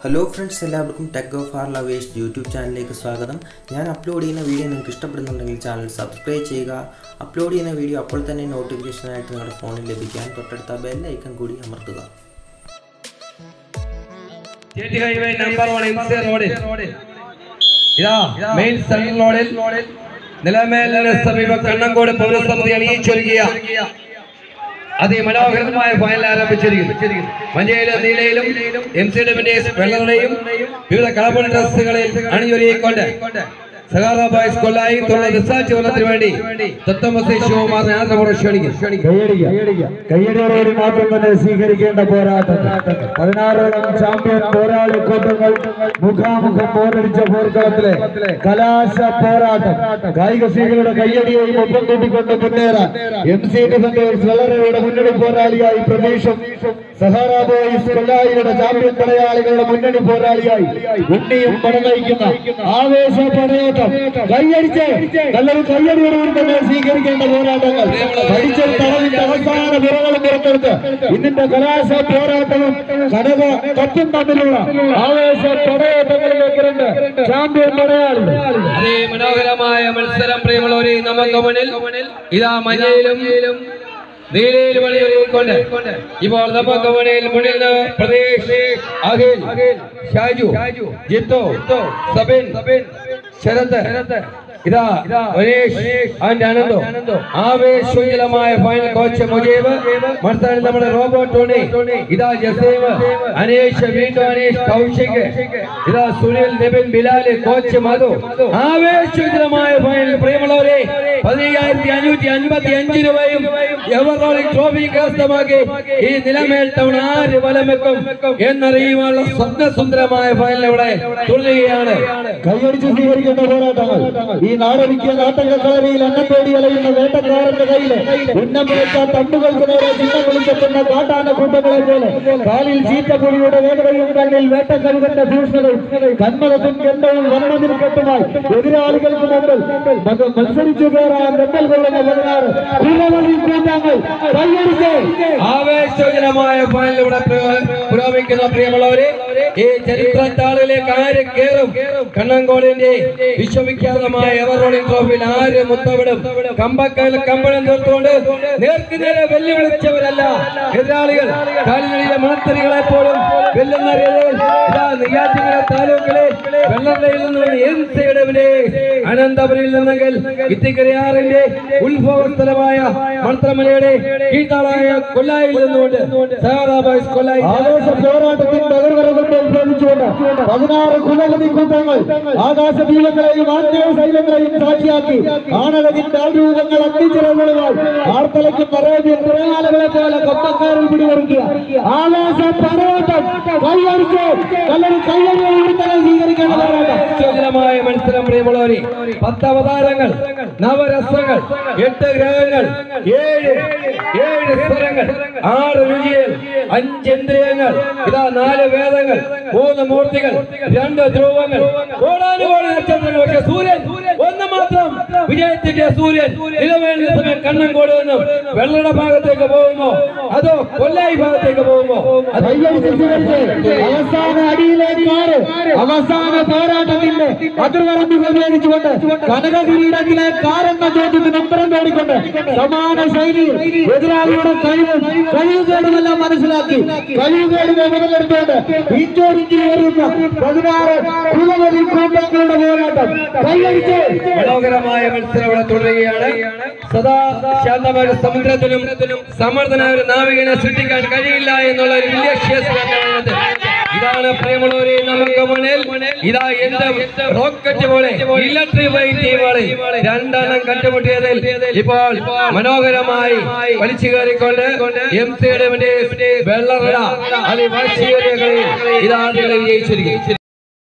hello friends എല്ലാവർക്കും tech of R lovers YouTube ചാനലിലേക്ക് സ്വാഗതം ഞാൻ അപ്ലോഡ് ചെയ്യുന്ന വീഡിയോ നിങ്ങൾക്ക് ഇഷ്ടപ്പെടുന്നുണ്ടെങ്കിൽ ചാനൽ സബ്സ്ക്രൈബ് ചെയ്യുക അപ്ലോഡ് ചെയ്യുന്ന വീഡിയോ അപ്പോൾ തന്നെ നോട്ടിഫിക്കേഷനായിട്ട് നിങ്ങളുടെ ഫോണിൽ ലഭിക്കാൻ തൊട്ടടുത്ത ബെൽ ഐക്കൺ കൂടി അമർത്തുക state highway number one M C റോഡിൽ ഇതാ മെയിൻ സെൻട്രൽ റോഡിൽ നിലമേലിന് സമീപം കണ്ണങ്കോട് പൗരസമിതി അണിയിച്ചൊരുക്കിയ അതിമനോഹരമായ ഫൈനൽ ആരംഭിച്ചിരിക്കുന്നു മഞ്ഞയിലും നീലയിലും എം സി ഡെമിന്റേസ് വെള്ളയുടെയും വിവിധ കളർഫുൾ ഡ്രസ്സുകളിൽ അണിഞ്ഞൊരുക്കിക്കൊണ്ട് സഹാറ ബോയ്സ് കൊല്ലായി തുടർന്ന് റിസർച്ച് വർണ്ണത്തിന് വേണ്ടി തത്വമസി ശിവകുമാർ യാത്രപൂർവ്വം ക്ഷണിക്കും കയ്യടിക്കുക കയ്യടിയോടുകൂടി മാത്രം തന്നെ സ്വീകരിക്കേണ്ട പോരാട്ടം പതിനാറോളം ചാമ്പ്യൻ പോരാളി കൂട്ടങ്ങൾ മുഖാമുഖം പോരടിച്ച പോർക്കളത്തിലെ കലാശ പോരാട്ടം കായിക സ്ത്രീകളുടെ കയ്യടിയെയും ഒപ്പം കൂട്ടിക്കൊണ്ട് മുന്നേറാൻ എം സി ഡിഫൻഡേഴ്സ് വെള്ളറയുടെ മുന്നണി പോരാളിയായി പ്രതീക്ഷ സഹാറ ബോയ്സ് കൊല്ലായിയുടെ ചാമ്പ്യൻ പടയാളികളുടെ മുന്നണി പോരാളിയായി ഉണ്ണിയും പടനയിക്കുന്ന ആവേശ പടയോട്ടം കയ്യടിച്ച് നല്ലൊരു കയ്യടിയോടുകൂടി തന്നെ സ്വീകരിക്കേണ്ട പോരാട്ടങ്ങൾ പഠിച്ചെടുത്ത അളവിന്റെ അവസാന വിറകളും പുറത്തെടുത്ത് ഇന്നിന്റെ കലാശ പോരാട്ടവും കനക കപ്പും തമ്മിലുള്ള ആവേശ പടയോട്ടങ്ങളിലേക്ക് രണ്ട് ചാമ്പ്യൻ പടയാളി അതേ മനോഹരമായ മത്സരം പ്രിയമുള്ളവരെ നമുക്ക് മുന്നിൽ ഇതാ മഞ്ഞയിലും നീലയിലും അണിയൊരുക്കൊണ്ട് ഇപ്പോൾ നമുക്ക് മുന്നിൽ മുന്നിൽ നിന്ന് പ്രദേശ് അഖിൽ ഷാജു ജിത്തു സബിൻ ശരത് ഇതാ മനീഷ് ആൻഡ് അനന്തോ ആവേശോജ്വലമായ ഫൈനൽ കോച്ച് മുജീബ് മത്സരം നമ്മുടെ റോബോ ടോണി ഇതാ ജസീം അനീഷ് വീണ്ടും അനീഷ് കൗശിക് ഇതാ സുനിൽ നിബിൻ ബിലാല് കോച്ച് മധു ആവേശോജ്വലമായ ഫൈനൽ പ്രിയമുള്ളവരെ പതിനയ്യായിരത്തി അഞ്ഞൂറ്റി അൻപത്തി അഞ്ച് രൂപയും എവറോളിക് ട്രോഫി കരസ്ഥമാക്കി ഈ നിലമേൽ ടൗൺ ആര് വലം വെക്കും എന്നറിയുവാനുള്ള സ്വപ്നസുന്ദരമായ ഫൈനൽ ഇവിടെ തുടരുകയാണ് കൈയടിച്ച് സ്വീകരിക്കേണ്ട പോരാട്ടങ്ങൾ ഈ നാടൊരുക്കിയ നാട്ടക കളരിയിൽ അന്നം തേടി അലയുന്ന വേട്ടക്കാരന്റെ കയ്യില് ഉന്നം വിളിച്ച തണ്ടുകൾക്ക് നേരെ ചിഹ്നം വിളിച്ചെത്തുന്ന കാട്ടാന കൂട്ടങ്ങളെ പോലെ കാലിൽ ചീറ്റപ്പുലിയുടെ വേഗതയും കണ്ണിൽ വേട്ടക്കരുതന്റെ ഭൂഷണവും കന്മതത്തും ഗന്ധവും വർണ്ണതിൽ കെട്ടുമായി എതിരാളികൾക്ക് മുമ്പിൽ മക- മത്സരിച്ചു കയറാൻ വെട്ടൽ കൊള്ളുന്ന പതിനാറ് പുലവഴി കൂട്ടങ്ങൾ കൈയടിച്ച് ആവേശജനമായ ഫൈനൽ ഇവിടെ പുരോ- പുരോഗമിക്കുന്ന പ്രിയമുള്ളവരെ ഈ ചരിത്ര താളിലേക്ക് ആര് കയറും കണ്ണങ്കോടിന്റെ വിശ്വവിഖ്യാതമായ എവറോളിംഗ് ട്രോഫിയിൽ ആര് മുത്തവിടും കമ്പക്കൽ കമ്പളം തീർത്തുകൊണ്ട് നേർക്ക് നേരെ വെല്ലുവിളിച്ചവരല്ല എതിരാളികൾ കാലിനടിയിലെ മണത്തരികളെ പോലും വെല്ലുന്ന രീതിയിൽ ഇതാ നെയ്യാറ്റിങ്ങര താലൂക്കിലെ വെള്ളറയിൽ നിന്നും എൻ സിയുടെ അനന്തപുരിയിൽ നിന്നെങ്കിൽ ഇത്തിക്കരയാറിന്റെ ഉത്ഭവ സ്ഥലമായ മണത്തമലയുടെ കീഴ്ത്താളായ കൊല്ലായിൽ നിന്നുകൊണ്ട് സഹാറ ബോയ്സ് കൊല്ലായി ആവേശ പോരാട്ടത്തിന്റെ എതിർവരവുകൾ ഉത്ഭവിച്ചുകൊണ്ട് പതിനാറ് കുലപതി കൂട്ടങ്ങൾ ആകാശ ദീപങ്ങളെയും ആത്മീയ ശൈലങ്ങളെയും സാക്ഷിയാക്കി ആണവതിന്റെ ആരൂപങ്ങൾ അഗ്നിച്ചിറകളുമായി ആർത്തലയ്ക്കും അറേബ്യൻ തിരയാലകളെ പോലെ കൊപ്പക്കാരിൽ പിടികൊടുക്കുക ആവേശ പോരാട്ടം കൈയടിച്ച് നല്ലൊരു കൈയടിയോട് തന്നെ സ്വീകരിക്കേണ്ട പോരാട്ടം ആശ്ചര്യമായ മത്സരം പ്രിയമുള്ളവരെ പത്ത് അവതാരങ്ങൾ നവരസങ്ങൾ എട്ട് ഗ്രഹങ്ങൾ ഏഴ് ഏഴ് സ്വരങ്ങൾ ആറ് രുചികൾ അഞ്ചേന്ദ്രിയങ്ങൾ ഇതാ നാല് വേദങ്ങൾ മൂന്ന് മൂർത്തികൾ രണ്ട് ധ്രുവങ്ങൾ കോടാനുകോടി നക്ഷത്രങ്ങൾ പക്ഷേ സൂര്യൻ ഒന്ന് മാത്രം വിജയത്തിന്റെ സൂര്യൻ നിലവേണ്ട സമയം കണ്ണങ്കോട് നിന്നും വെള്ളയുടെ ഭാഗത്തേക്ക് പോകുമോ അതോ കൊല്ലായി ഭാഗത്തേക്ക് പോകുമോ അത് കൈയടിച്ച് സ്വീകരിച്ച് അവസാന അടിയിലേക്കാണ് അവസാന പോരാട്ടത്തിന്റെ അതിർവരമ്പുകൾ ഉപയോഗിച്ചുകൊണ്ട് കനകകിരീടത്തിലെ കാരെന്ന ചോദ്യത്തിന് ഉത്തരം തേടിക്കൊണ്ട് സമാന ശൈലിയിൽ എതിരാളിയുടെ കഴിവ് കഴിവുകേടുമെല്ലാം മനസ്സിലാക്കി കഴിവുകേടിനെ മുതലെടുത്തുകൊണ്ട് ഇഞ്ചോടിഞ്ചി ഏറുന്ന പതിനാറ് കുലവരി കൂട്ടങ്ങളുടെ പോരാട്ടം കൈയടിച്ച് മനോഹരമായ മത്സരം ഇവിടെ തുടരുകയാണ് സദാ ശാന്തമായ ഒരു സമുദ്രത്തിലും സമർത്ഥനായ ഒരു നാവികനെ സൃഷ്ടിക്കാൻ കഴിയില്ല എന്നുള്ള ഒരു വലിയ ശേഷമാണ് ഇതാണ് പ്രിയമുള്ളവരെ നമുക്ക് മുന്നിൽ ഇതാ എന്റെ റോക്കറ്റ് പോലെ ഇലക്ട്രിഫൈ ടീമുകളെ രണ്ടെണ്ണം കണ്ടുമുട്ടിയതിൽ ഇപ്പോൾ മനോഹരമായി വലിച്ചു കയറിക്കൊണ്ട് എം സിയുടെ വെള്ളറ അതിവാശിയേറിയ കളിയിൽ ഇതാ ആദ്യങ്ങളെ വിജയിച്ചിരിക്കും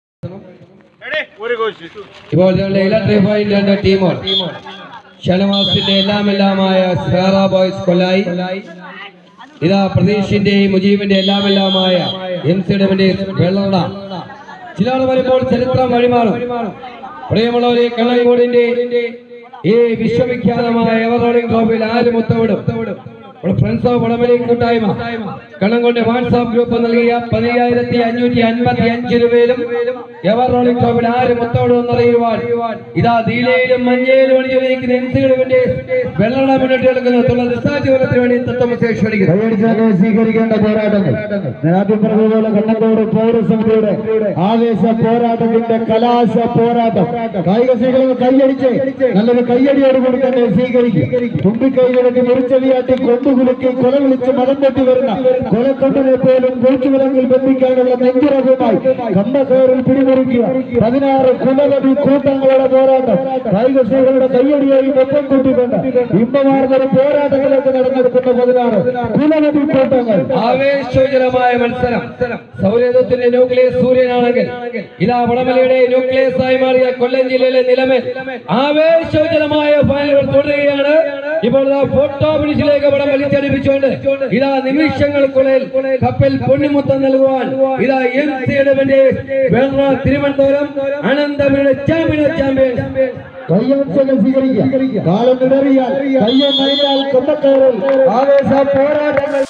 ഇപ്പോൾ ഞങ്ങളുടെ ഇലക്ട്രിഫൈ രണ്ട് ടീമുകൾ ഷനവാസിന്റെ എല്ലാം എല്ലാമായ സേറ ബോയ്സ് കൊല്ലായി ഇതാ പ്രതീഷിന്റെയും മുജീബിന്റെ എല്ലാം എല്ലാമായ എം സിഡമിന്റെ വെള്ളറ ചിലർ വരുമ്പോൾ ചരിത്രം വഴിമാറും പ്രിയമുള്ളവരെ കണ്ണങ്കോടിന്റെ ഈ വിശ്വവിഖ്യാതമായ എവറോളിംഗ് ട്രോഫിയിൽ ആര് മുത്തവിടും ഇവിടെ ഫ്രണ്ട്സ് ഓഫ് വടമലി കൂട്ടായ്മ കണ്ണംകൊണ്ട് വാട്സാപ്പ് ഗ്രൂപ്പ് നൽകിയ പതിനായിരത്തി അഞ്ഞൂറ്റി അൻപത്തി അഞ്ച് രൂപയിലും എവർ റോളിംഗ് ഷോപ്പിൽ ആര് മൊത്തോടുമെന്നറിയുവാൻ ഇതാ നീലയിലും മഞ്ഞയിലും അണിഞ്ഞിരിക്കുന്ന എം സിയുടെ വേണ്ടി വെള്ളട മുന്നിട്ട് എടുക്കുന്ന തുടർ നിസ്സാജീവനത്തിന് വേണ്ടി തത്വമസേ ക്ഷണിക്കുന്നു കൈയടിച്ചാലെ സ്വീകരിക്കേണ്ട പോരാട്ടങ്ങൾ ഞാൻ ആദ്യം പറഞ്ഞതുപോലെ കണ്ണത്തോട് പൗരസമിതിയുടെ ആവേശ പോരാട്ടത്തിന്റെ കലാശ പോരാട്ടം കായിക സ്ത്രീകൾ കൈയടിച്ച് നല്ലൊരു കൈയടിയോട് കൂടി തന്നെ സ്വീകരിക്കും തുമ്പിക്കൈകളിലേക്ക് മുറിച്ചെവിയാട്ടി കൊണ്ടുകുലുക്കി കൊല വിളിച്ച് മതം പൊട്ടി വരുന്ന കൊലക്കൊണ്ടിനെ പോലും കൊഴുച്ചുവിലങ്ങിൽ ബന്ധിക്കാനുള്ള നെഞ്ചുറവുമായി കമ്പക്കയറിൽ പിടിമുറുക്കിയ പതിനാറ് കുലപതി കൂട്ടങ്ങളുടെ പോരാട്ടം കായിക സ്ത്രീകളുടെ കൈയടിയായി ഒപ്പം കൂട്ടിക്കൊണ്ട് ഇമ്പമാർന്നൊരു പോരാട്ടത്തിലേക്ക് നടന്നെടുക്കുന്ന പതിനാറ് കുലപതി കൂട്ടങ്ങൾ ആവേശോജനമായ മത്സരം സൗരയൂഥത്തിന്റെ ന്യൂക്ലിയസ് സൂര്യനാണെങ്കിൽ ഇതാ വടമലയുടെ ന്യൂക്ലിയസ് ആയി മാറിയ കൊല്ലം ജില്ലയിലെ നിലമേൽ ആവേശോജനമായ ഫൈനലുകൾ തുടരുകയാണ് ഇപ്പോൾ ഇതാ ഫോട്ടോ ഫിനിഷിലേക്ക് വടം വലിച്ചടിപ്പിച്ചുകൊണ്ട് ഇതാ നിമിഷങ്ങൾക്കുള്ളിൽ കപ്പൽ പൊന്നിമുത്തം നൽകുവാൻ ഇതാ എം സിയുടെ വേണ്ടി വെള്ള തിരുവനന്തപുരം അനന്തപുരയുടെ ചാമ്പ്യൻ ചാമ്പ്യൻ കയ്യടിച്ചൊക്കെ സ്വീകരിക്കുക കാലം ഇടറിയാൽ കയ്യം നയിയാൽ കൊണ്ടക്കയറിൽ ആവേശ പോരാട്ടങ്ങൾ